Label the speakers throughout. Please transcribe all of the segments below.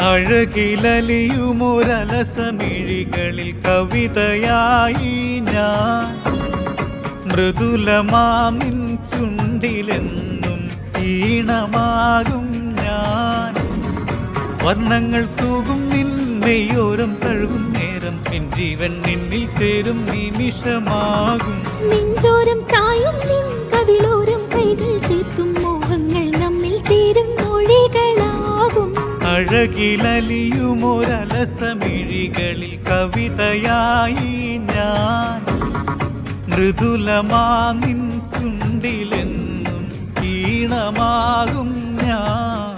Speaker 1: അഴകിലലിയുമൊരലസമിഴികളിൽ കവിതയായി ഞാൻ മൃദുലമാമിൻ ചുണ്ടിലെന്നും ഈണമാകും ഞാൻ വർണ്ണങ്ങൾ തൂകും നിന്മയോരം തഴുകും നേരം എൻ ജീവൻ നിന്നിൽ ചേരും നിമിഷമാകും
Speaker 2: നെഞ്ചോരം ചായും നിൻ കവിളോരം കൈകൾ ചേത്തും മോഹങ്ങൾ നമ്മിൽ ചേരും മൊഴികളാകും
Speaker 1: അഴകിലലിയുമൊരലസമിഴികളിൽ കവിതയായി ഞാൻ മൃദുലമാമിൻ ചുണ്ടിലെന്നും ഈണമാകും ഞാൻ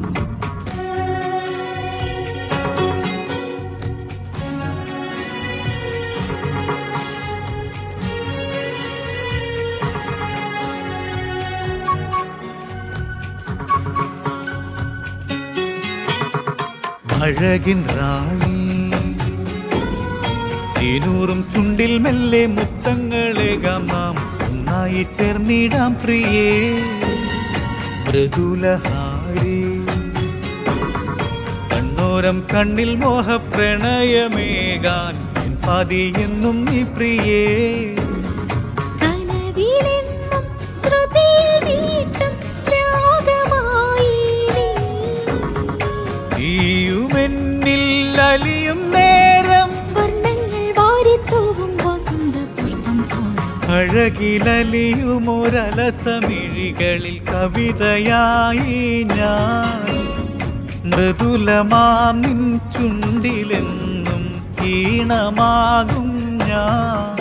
Speaker 1: അഴകിൻ റാണി തേനൂറും ചുണ്ടിൽ മെല്ലെ മുത്തങ്ങളേകാം നാം ഒന്നായി ചേർന്നിടാം പ്രിയേ മൃദുലഹാരി കണ്ണോരം കണ്ണിൽ മോഹപ്രണയമേകാൻ എൻ പാതിയെന്നും നീ പ്രിയേ
Speaker 2: കനവിലെന്നും ശ്രുതിയിൽ വീട്ടും രാഗമായി നീ.
Speaker 1: നീയുമെന്നിൽ അലിയും നേരം
Speaker 2: വർണ്ണങ്ങൾ വാരിത്തൂവും വസന്ത പുഷ്പം പോലെ
Speaker 1: അഴകിലലിയുമൊരലസമിഴികളിൽ കവിതയായി ഞാൻ മൃദുലമാം നിൻ ചുണ്ടിലെന്നും ഈണമാകും ഞാൻ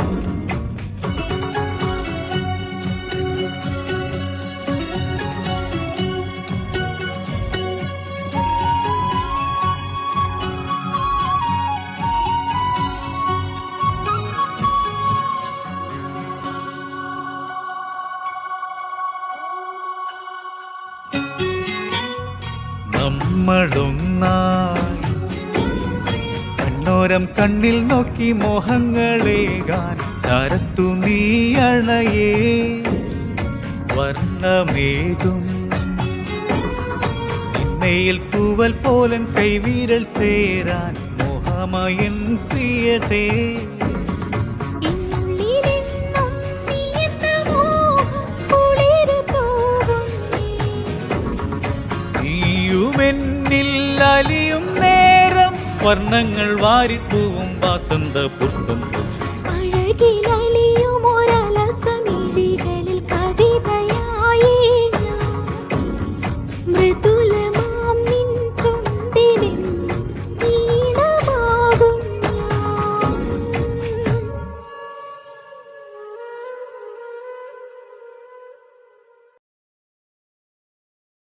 Speaker 1: നമ്മളൊന്നായി കണ്ണോരം കണ്ണിൽ നോക്കി മോഹങ്ങളേകാൻ ചരത്തു നീ അണയേ വർണ്ണമേകും നിന്നയിൽ തൂവൽ പോലൻ കൈവീരൽ ചേരാൻ മോഹമയൻ പ്രിയതേ
Speaker 2: എന്നുള്ളിലെന്നും നീ എന്ന മോഹം കുളിരു തൂകും നീ.
Speaker 1: നീയുമെന്നിൽ അലിയും നേരം വർണ്ണങ്ങൾ വാരിത്തൂവും വാസന്ത പുഷ്പം പോലെ
Speaker 2: അഴകില